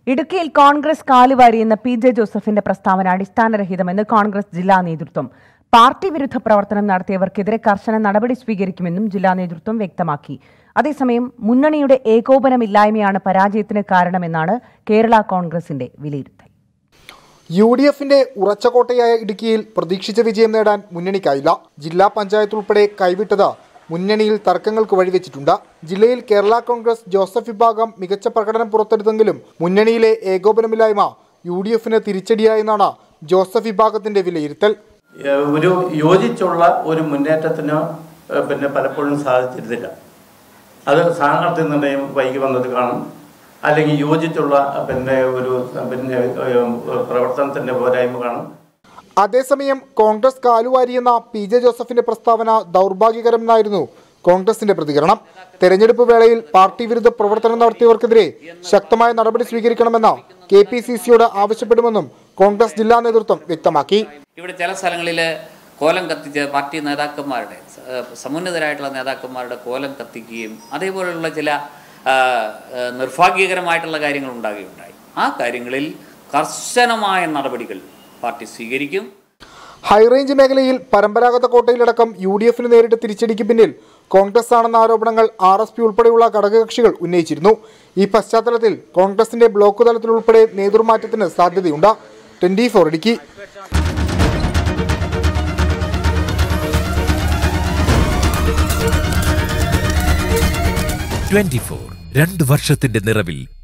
ഇടുക്കിയിൽ Congress കാലുവാരിയെന്ന P J ജോസഫിന്റെ പ്രസ്താവന അടിസ്ഥാനരഹിതമെന്ന് കോൺഗ്രസ് ജില്ലാ നേതൃത്വം പാർട്ടി വിരുദ്ധ പ്രവർത്തനം നടത്തിയവർക്കെതിരെ കർശന നടപടി സ്വീകരിക്കുമെന്നും ജില്ലാ നേതൃത്വം വ്യക്തമാക്കി അതേസമയം മുന്നണിയുടെ ഏകോപനമില്ലായ്മയാണ് പരാജയത്തിന് കാരണമെന്നാണ് കേരള കോൺഗ്രസിന്റെ വിലയിരുത്തൽ യു ഡി എഫിന്റെ ഉറച്ച കോട്ടയായ ഇടുക്കിയിൽ പ്രതീക്ഷിച്ച വിജയം നേടാൻ മുന്നണിക്കായില്ല ജില്ലാ പഞ്ചായത്ത് ഉൾപ്പെടെ കൈവിട്ടത് മുന്നണിയിൽ തർക്കങ്ങൾക്ക് വഴിവെച്ചിട്ടുണ്ട് ജില്ലയിൽ കേരള കോൺഗ്രസ് ജോസഫ് വിഭാഗം മികച്ച പ്രകടനം പുറത്തെടുത്തെങ്കിലും മുന്നണിയിലെ ഏകോപനമില്ലായ്മ യു ഡി എഫിന് തിരിച്ചടിയായെന്നാണ് ജോസഫ് വിഭാഗത്തിന്റെ വിലയിരുത്തൽ ഏഹ് ഒരു യോജിച്ചുള്ള ഒരു മുന്നേറ്റത്തിന് ഏഹ് പിന്നെ പലപ്പോഴും സാധിച്ചിരുന്നില്ല അത് സ്ഥാനാർത്ഥി നിർണയം വൈകി വന്നത് കാണും അല്ലെങ്കിൽ യോജിച്ചുള്ള പിന്നെ ഒരു പിന്നെ ഏഹ് പ്രവർത്തനത്തിൻ്റെ പോരായ്മ കാണും അതേസമയം കോൺഗ്രസ് കാലുവാരിയെന്ന പി ജെ ജോസഫിന്റെ പ്രസ്താവന ദൗർഭാഗ്യകരമെന്നായിരുന്നു കോൺഗ്രസിന്റെ പ്രതികരണം തെരഞ്ഞെടുപ്പ് വേളയിൽ പാർട്ടി വിരുദ്ധ പ്രവർത്തനം നടത്തിയവർക്കെതിരെ ശക്തമായ നടപടി സ്വീകരിക്കണമെന്ന് കെ പി സി സിയോട് ആവശ്യപ്പെടുമെന്നും കോൺഗ്രസ് ജില്ലാ നേതൃത്വം വ്യക്തമാക്കി ഇവിടെ ചില സ്ഥലങ്ങളിൽ കോലം കത്തിച്ച് പാർട്ടി നേതാക്കന്മാരുടെ ഏഹ് സമുന്നതരായിട്ടുള്ള നേതാക്കന്മാരുടെ കോലം കത്തിക്കുകയും അതേപോലെയുള്ള ചില ആ, ഏഹ് നിർഭാഗ്യകരമായിട്ടുള്ള കാര്യങ്ങൾ ഉണ്ടാകുകയുണ്ടായി ആ കാര്യങ്ങളിൽ കർശനമായ നടപടികൾ പാർട്ടി സ്വീകരിക്കും ഹൈറേഞ്ച് മേഖലയിൽ പരമ്പരാഗത കോട്ടയിലടക്കം യു ഡി എഫിന് നേരിട്ട് തിരിച്ചടിക്ക് പിന്നിൽ കോൺഗ്രസ് ആണെന്ന ആരോപണങ്ങൾ ആർ എസ് പി ഉൾപ്പെടെയുള്ള ഘടകകക്ഷികൾ ഉന്നയിച്ചിരുന്നു ഈ പശ്ചാത്തലത്തിൽ കോൺഗ്രസിന്റെ ബ്ലോക്ക് തലത്തിൽ ഉൾപ്പെടെ നേതൃമാറ്റത്തിന് സാധ്യതയുണ്ട് twenty four Idukki twenty four രണ്ട് വർഷത്തിന്റെ നിറവിൽ